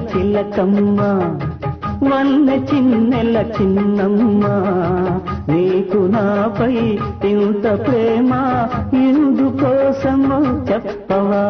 చిలకమ్మ వన్న చిన్నెల చిన్నమ్మ నీకు నాపై ఇంత ప్రేమ ఇందు కోసము చెప్పవా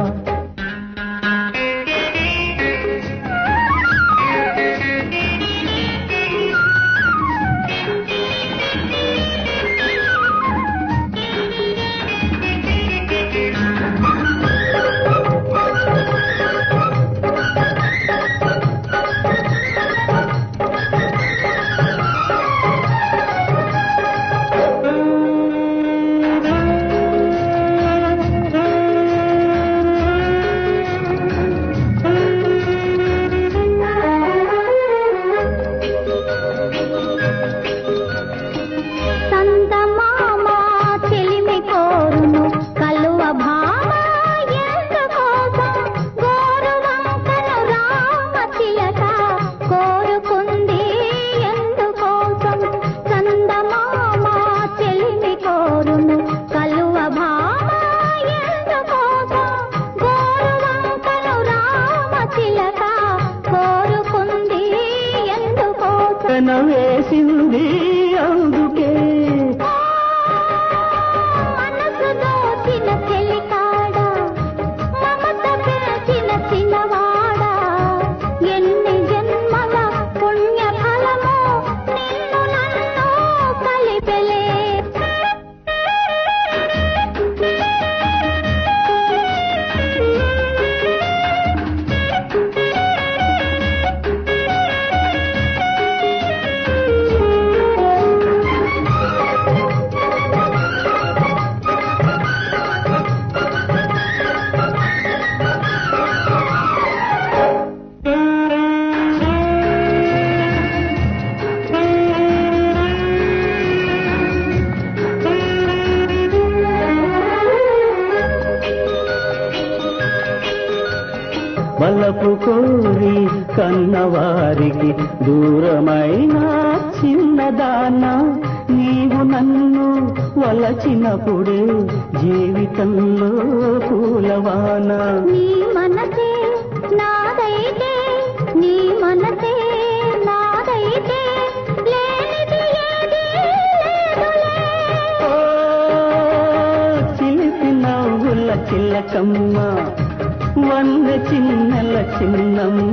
సందమామ చెలిమి కోరును కలువ భామ ఎందుకోసం గోరు వంకను రామ చిలక కోరుకుంది ఎందుకోసం సందమామ చెలిమి కోరును కలువ భామ ఎందుకోసం గోరు వంకను రామ చిలక కోరుకుంది ఎందుకోసం కన వేసింది అందుకే మనసు దోచిన చెలికాడ మమత పెంచిన చిన్నవాడా ఎన్ని జన్మల పుణ్య ఫలమో నిన్ను నన్ను కలిపెలే బలపు కోరి కన్నవారికి దూరమైన చిన్నదాన నీవు నన్ను వలచినప్పుడే జీవితంలో పూలవాన నీ మనసే నాదైతే నీ మనసే నాదైతే లేనిది ఏదీ లేదులే ఓ చిలిపి నవ్వుల చిల్లకమ్మ వంద చిన్నెల చిన్నమ్మ